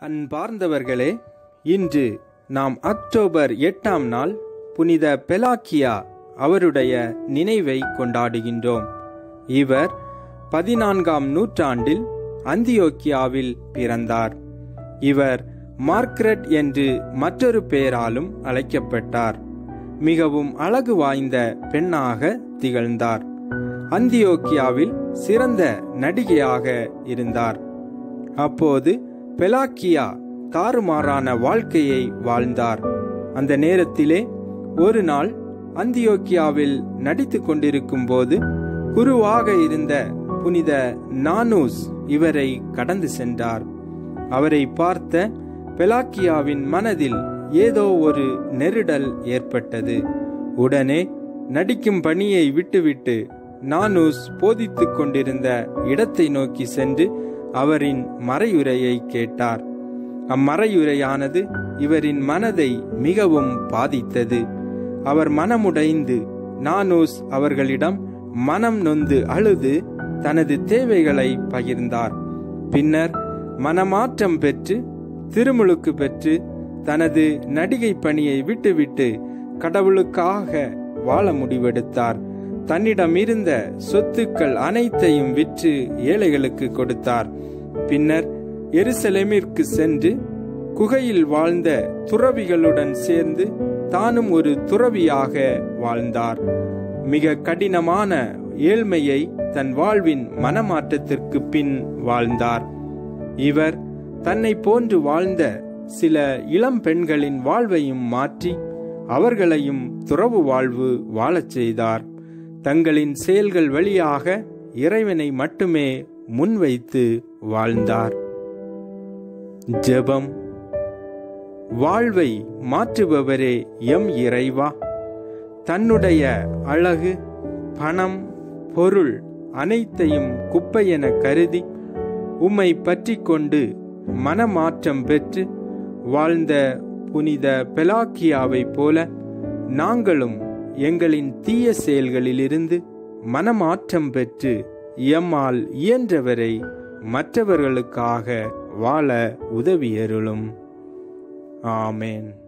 அன்பார்ந்தவர்களே இன்று நாம் அக்டோபர் எட்டாம் நாள் புனித பெலாக்கியா அவருடைய நினைவை கொண்டாடுகின்றோம் இவர் பதினான்காம் நூற்றாண்டில் அந்தியோக்கியாவில் பிறந்தார் இவர் மார்க்ரெட் என்று மற்றொரு பெயராலும் அழைக்கப்பட்டார் மிகவும் அழகு வாய்ந்த பெண்ணாக திகழ்ந்தார் அந்தியோக்கியாவில் சிறந்த நடிகையாக இருந்தார் அப்போது பெலாக்கியா தாறுமாறான வாழ்க்கையை வாழ்ந்தார் அந்த நேரத்திலே ஒரு நாள் அந்தியோக்கியாவில் நடித்து கொண்டிருக்கும் போது குருவாக இருந்த புனித நானூஸ் இவரை கடந்து சென்றார் அவரை பார்த்த பெலாக்கியாவின் மனதில் ஏதோ ஒரு நெருடல் ஏற்பட்டது உடனே நடிக்கும் பணியை விட்டுவிட்டு நானூஸ் போதித்துக் கொண்டிருந்த இடத்தை நோக்கி சென்று அவரின் மறையுரையை கேட்டார் அம்மறையுரையானது இவரின் மனதை மிகவும் பாதித்தது அவர் மனமுடைந்து நானூஸ் அவர்களிடம் மனம் நொந்து அழுது தனது தேவைகளை பகிர்ந்தார் பின்னர் மனமாற்றம் பெற்று திருமுழுக்கு பெற்று தனது நடிகை பணியை விட்டுவிட்டு கடவுளுக்காக வாழ முடிவெடுத்தார் தன்னிடம் இருந்த சொத்துக்கள் அனைத்தையும் விற்று ஏழைகளுக்கு கொடுத்தார் பின்னர் எருசலேமிற்கு சென்று குகையில் வாழ்ந்த துறவிகளுடன் சேர்ந்து தானும் ஒரு துறவியாக வாழ்ந்தார் மிக கடினமான ஏழ்மையை தன் வாழ்வின் மனமாற்றத்திற்கு பின் வாழ்ந்தார் இவர் தன்னை போன்று வாழ்ந்த சில இளம் பெண்களின் வாழ்வையும் மாற்றி அவர்களையும் துறவு வாழ்வு வாழச் செய்தார் தங்களின் செயல்கள் வழியாக இறைவனை மட்டுமே முன்வைத்து வாழ்ந்தார் ஜெபம் வாழ்வை மாற்றுபவரே எம் இறைவா தன்னுடைய அழகு பணம் பொருள் அனைத்தையும் குப்பையென கருதி உம்மை பற்றி கொண்டு மனமாற்றம் பெற்று வாழ்ந்த புனித பெலாக்கியாவைப் போல நாங்களும் எங்களின் தீய செயல்களிலிருந்து மனமாற்றம் பெற்று எம்மால் இயன்றவரை மற்றவர்களுக்காக வாழ உதவியருளும் ஆமேன்